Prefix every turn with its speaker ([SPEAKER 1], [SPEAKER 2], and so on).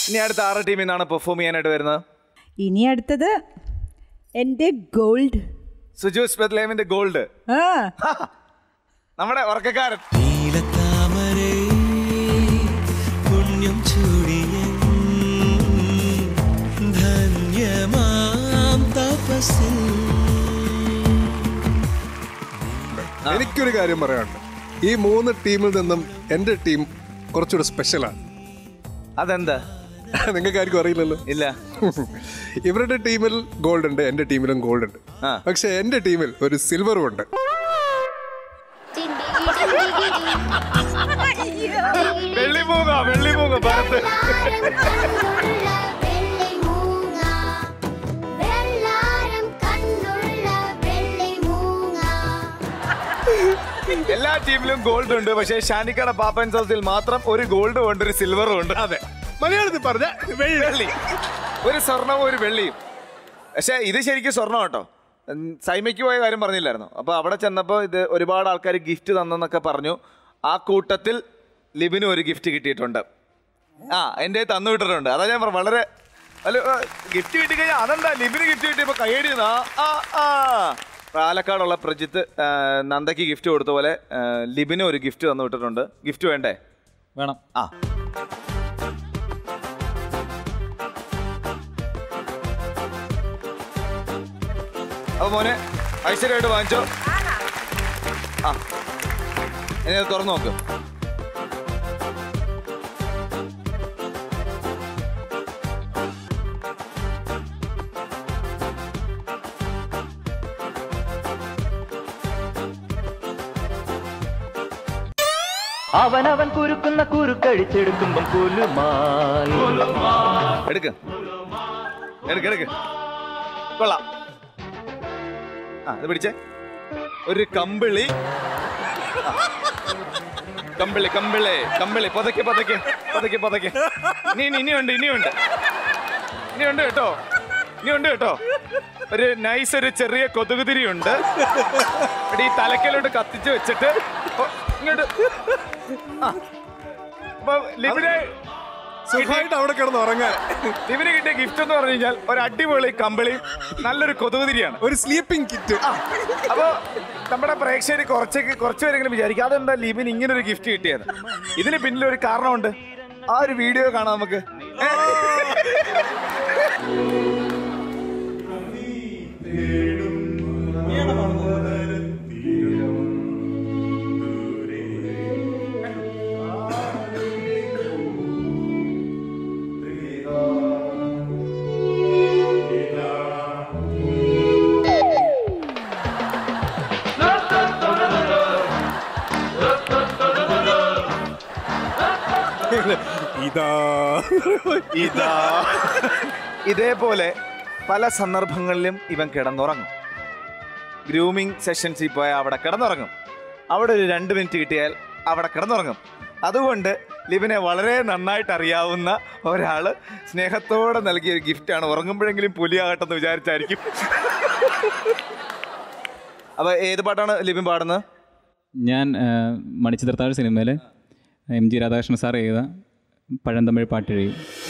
[SPEAKER 1] ഇനി അടുത്ത ആറ് ടീമിൽ നിന്നാണ് പെർഫോം ചെയ്യാനായിട്ട് വരുന്നത്
[SPEAKER 2] ഇനി അടുത്തത് എൻ്റെ ഗോൾഡ്
[SPEAKER 1] സുജൂസ് ബെത്ലേമിന്റെ ഗോൾഡ്
[SPEAKER 2] ആ
[SPEAKER 1] നമ്മുടെ ഉറക്കക്കാരൻ
[SPEAKER 3] നീലത്താമരേ പുണ്യം ചൂടിയൻ ധന്യമാം തപസ്സിൽ
[SPEAKER 4] എനിക്കൊരു കാര്യം പറയാനുണ്ട് ഈ മൂന്ന് ടീമിൽ നിന്നും എൻ്റെ ടീം കുറച്ചുകൂടെ സ്പെഷ്യലാണ്
[SPEAKER 1] അതെന്താ
[SPEAKER 4] നിങ്ങൾക്ക് ആർക്കും അറിയില്ലല്ലോ
[SPEAKER 1] ഇല്ല
[SPEAKER 4] ഇവരുടെ ടീമിൽ ഗോൾഡ് ഉണ്ട് എൻ്റെ ടീമിലും ഗോൾഡ് ഉണ്ട്
[SPEAKER 1] ആ.
[SPEAKER 4] പക്ഷെ എൻ്റെ ടീമിൽ ഒരു സിൽവറും ഉണ്ട്
[SPEAKER 1] വെള്ളിമൂങ്ങ വെള്ളിമൂങ്ങ ഭാരത് എല്ലാ ടീമിലും ഗോൾഡ് ഉണ്ട് പക്ഷേ ഷാനിക്കട പാപ്പൻ സൗസിൽ മാത്രം ഒരു ഗോൾഡും ഉണ്ട് ഒരു സിൽവറും ഉണ്ട്
[SPEAKER 4] അതെ മലയാളത്തിൽ പറഞ്ഞ
[SPEAKER 1] വെള്ളി ഒരു സ്വർണവും ഒരു വെള്ളിയും പക്ഷേ ഇത് ശരിക്കും സ്വർണം കേട്ടോ ഉം, സൈമയ്ക്ക് പോയ കാര്യം പറഞ്ഞില്ലായിരുന്നു അപ്പോൾ അവിടെ ചെന്നപ്പോൾ ഇത് ഒരുപാട് ആൾക്കാർ ഗിഫ്റ്റ് തന്നെന്നൊക്കെ പറഞ്ഞു ആ കൂട്ടത്തിൽ ലിബിനും ഒരു ഗിഫ്റ്റ് കിട്ടിയിട്ടുണ്ട് ആ എൻ്റെ തന്നു വിട്ടിട്ടുണ്ട് അതാ ഞാൻ പറഞ്ഞത് വളരെ അല്ല ഗിഫ്റ്റ് കിട്ടിക്കഴിഞ്ഞാൽ അതെന്താ ലിബിന് ഗിഫ്റ്റ് കിട്ടിയപ്പോൾ കൈയടി ആ ആ ആ പാലക്കാടുള്ള പ്രജിത്ത് ആ, നന്ദയ്ക്ക് ഗിഫ്റ്റ് കൊടുത്ത പോലെ ആ, ലിബിനും ഒരു ഗിഫ്റ്റ് തന്നു വിട്ടിട്ടുണ്ട് ഗിഫ്റ്റ് വേണ്ടേ
[SPEAKER 5] വേണം
[SPEAKER 1] ആ അപ്പൊ മോനെ ഐശ്വര്യമായിട്ട് വാങ്ങിച്ചോ ആ ഇനി അത് തുറന്നു നോക്ക്
[SPEAKER 6] അവനവൻ കുരുക്കുന്ന കുരുക്കഴിച്ചെടുക്കുമ്പം കുലുമാൽ
[SPEAKER 1] എടുക്ക് എടുക്ക് എടുക്ക് കൊള്ളാം ആ ഇത് പിടിച്ചേ ഒരു കമ്പിളി ആ. കമ്പിളി കമ്പിളി കമ്പിളി പതക്കെ പതക്കെ പതക്കെ പതക്കെ ഇനി ഇനി ഇനിയുണ്ട് ഇനിയുണ്ട് ഇനിയുണ്ട് കേട്ടോ ഇനിയുണ്ട് കേട്ടോ ഒരു നൈസ് ഒരു ചെറിയ കൊതുകുതിരി ഉണ്ട് എടി ഈ തലക്കലോട്ട് കത്തിച്ച് വെച്ചിട്ട് ഓ, ഇങ്ങോട്ട് ആ. അപ്പൊ ലിബിനെ
[SPEAKER 4] സുഖമായിട്ട് അവിടെ കിടന്ന് ഉറങ്ങാൻ
[SPEAKER 1] ഇവന് കിട്ടിയ ഗിഫ്റ്റ് എന്ന് പറഞ്ഞു കഴിഞ്ഞാൽ ഒരു അടിപൊളി കമ്പിളി നല്ലൊരു കൊതുകുതിരിയാണ്
[SPEAKER 4] ഒരു സ്ലീപ്പിംഗ് കിറ്റ്
[SPEAKER 1] അപ്പോ നമ്മുടെ പ്രേക്ഷകർ കുറച്ചൊക്കെ കുറച്ച് പേരെങ്കിലും വിചാരിക്കും അതെന്താ ലിബിന് ഇങ്ങനെ ഒരു ഗിഫ്റ്റ് കിട്ടിയത് ഇതിന് പിന്നിൽ ഒരു കാരണമുണ്ട് ആ ഒരു വീഡിയോ കാണാം നമുക്ക് ഏ?
[SPEAKER 4] ഇതാ
[SPEAKER 1] ഇതാ ഇതേപോലെ പല സന്ദർഭങ്ങളിലും ഇവൻ കിടന്നുറങ്ങും ഗ്രൂമിംഗ് സെഷൻസിൽ പോയാൽ അവിടെ കിടന്നുറങ്ങും അവിടെ ഒരു രണ്ട് മിനിറ്റ് കിട്ടിയാൽ അവിടെ കിടന്നുറങ്ങും അതുകൊണ്ട് ലിബിനെ വളരെ നന്നായിട്ട് അറിയാവുന്ന ഒരാള് സ്നേഹത്തോടെ നൽകിയ ഒരു ഗിഫ്റ്റാണ് ഉറങ്ങുമ്പോഴെങ്കിലും പുലിയാകട്ടെന്ന് വിചാരിച്ചായിരിക്കും അപ്പൊ ഏത് പാട്ടാണ് ലിബിൻ പാടുന്നത്
[SPEAKER 5] ഞാൻ മണിച്ചിത്രത്താഴ് സിനിമയിൽ എം ജി രാധാകൃഷ്ണൻ സാർ ചെയ്ത പഴന്തമിഴ് പാട്ടെഴുതി